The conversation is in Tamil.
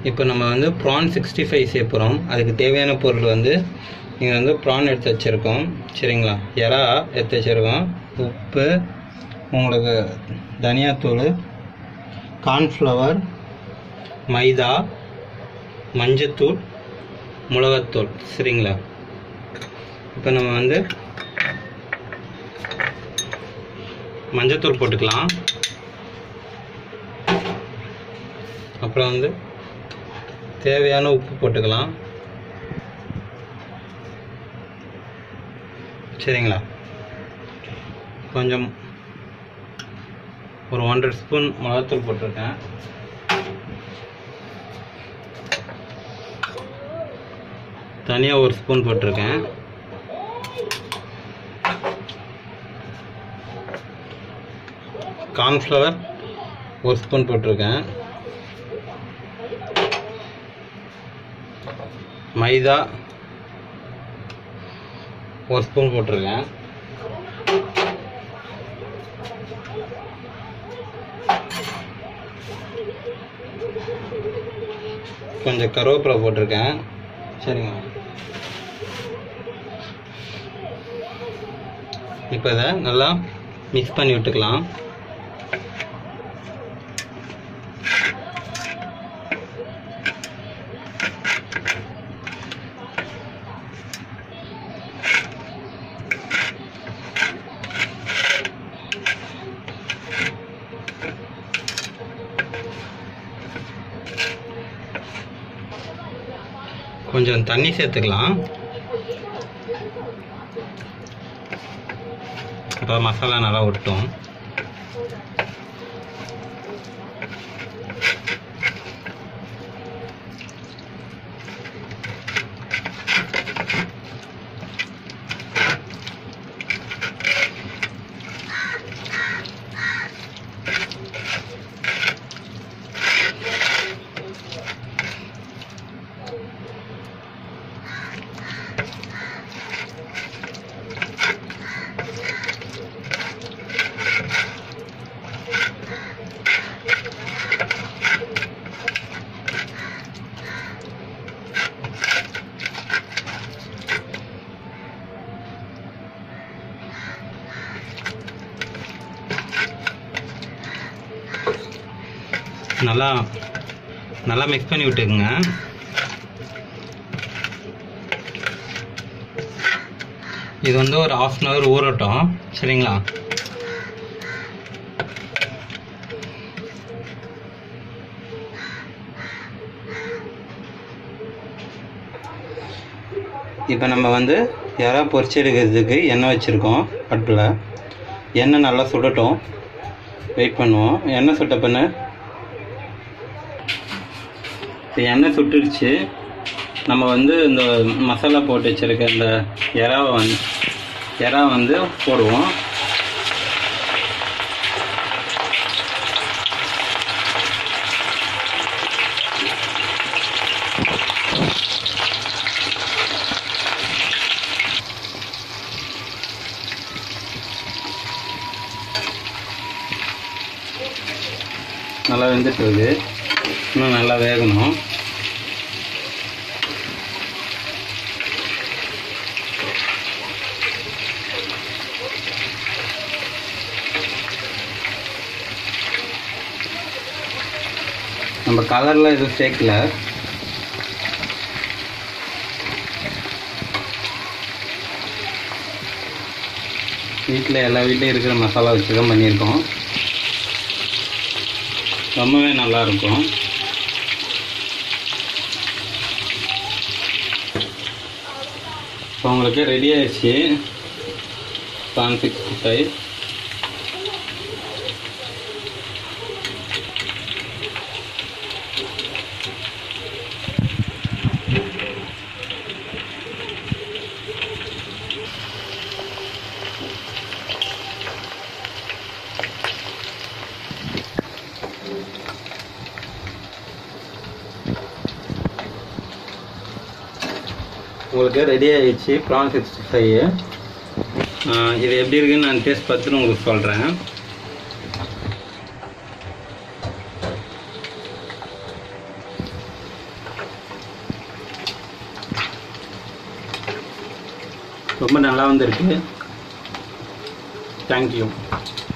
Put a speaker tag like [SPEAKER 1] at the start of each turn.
[SPEAKER 1] இப்போ நம்ம வந்து ப்ரான் சிக்ஸ்டி ஃபைவ் செய்ய போகிறோம் அதுக்கு தேவையான பொருள் வந்து நீங்கள் வந்து ப்ரான் எடுத்து வச்சுருக்கோம் சரிங்களா எறா எடுத்து வச்சுருக்கோம் உப்பு உங்களுக்கு தனியாத்தூள் கார்ன்ஃப்ளவர் மைதா மஞ்சத்தூள் மிளகாத்தூள் சரிங்களா இப்போ நம்ம வந்து மஞ்சத்தூள் போட்டுக்கலாம் அப்புறம் வந்து தேவையான உப்பு போட்டுக்கலாம் சரிங்களா கொஞ்சம் ஒரு ஒன்றரை ஸ்பூன் மிளகாத்தூள் போட்டிருக்கேன் தனியாக ஒரு ஸ்பூன் போட்டிருக்கேன் கார்ன்ஃப்ளவர் ஒரு ஸ்பூன் போட்டிருக்கேன் மைதா ஒரு ஸ்பூன் போட்டிருக்கேன் கொஞ்சம் கருவேப்பிலை போட்டிருக்கேன் சரிங்க இப்போ இதை நல்லா மிக்ஸ் பண்ணி விட்டுக்கலாம் கொஞ்சம் தண்ணி சேர்த்துக்கலாம் அப்போ மசாலா நல்லா விட்டோம் நல்லா நல்லா மிக்ஸ் பண்ணி விட்டுக்குங்க இது வந்து ஒரு ஆஃப் அன் ஹவர் ஊறட்டும் சரிங்களா இப்போ நம்ம வந்து இறா பொரிச்சு எடுக்கிறதுக்கு எண்ணெய் வச்சுருக்கோம் அடுப்பில் எண்ணெய் நல்லா சுடட்டும் வெயிட் பண்ணுவோம் எண்ணெய் சுட்ட பண்ணு இப்போ எண்ணெய் சுட்டுடுச்சு நம்ம வந்து இந்த மசாலா போட்டு வச்சுருக்க இந்த இறாவை வந்து இறா வந்து போடுவோம் நல்லா வெந்துட்டு இருக்கு இன்னும் நல்லா வேகணும் நம்ம கலர்லாம் எதுவும் சேர்க்கல வீட்டில் எல்லா வீட்லேயும் இருக்கிற மசாலா வச்சு தான் பண்ணியிருக்கோம் ரொம்பவே நல்லா இருக்கும் இப்போ உங்களுக்கு ரெடி ஆயிடுச்சு பான் சிக்ஸ்டி ஃபைவ் உங்களுக்கு ரெடி ஆயிடுச்சு ப்ரான் சிக்ஸ்டி ஃபைவ் இது எப்படி இருக்குன்னு நான் டேஸ்ட் பார்த்துட்டு உங்களுக்கு சொல்கிறேன் ரொம்ப நல்லா வந்திருக்கு தேங்க்யூ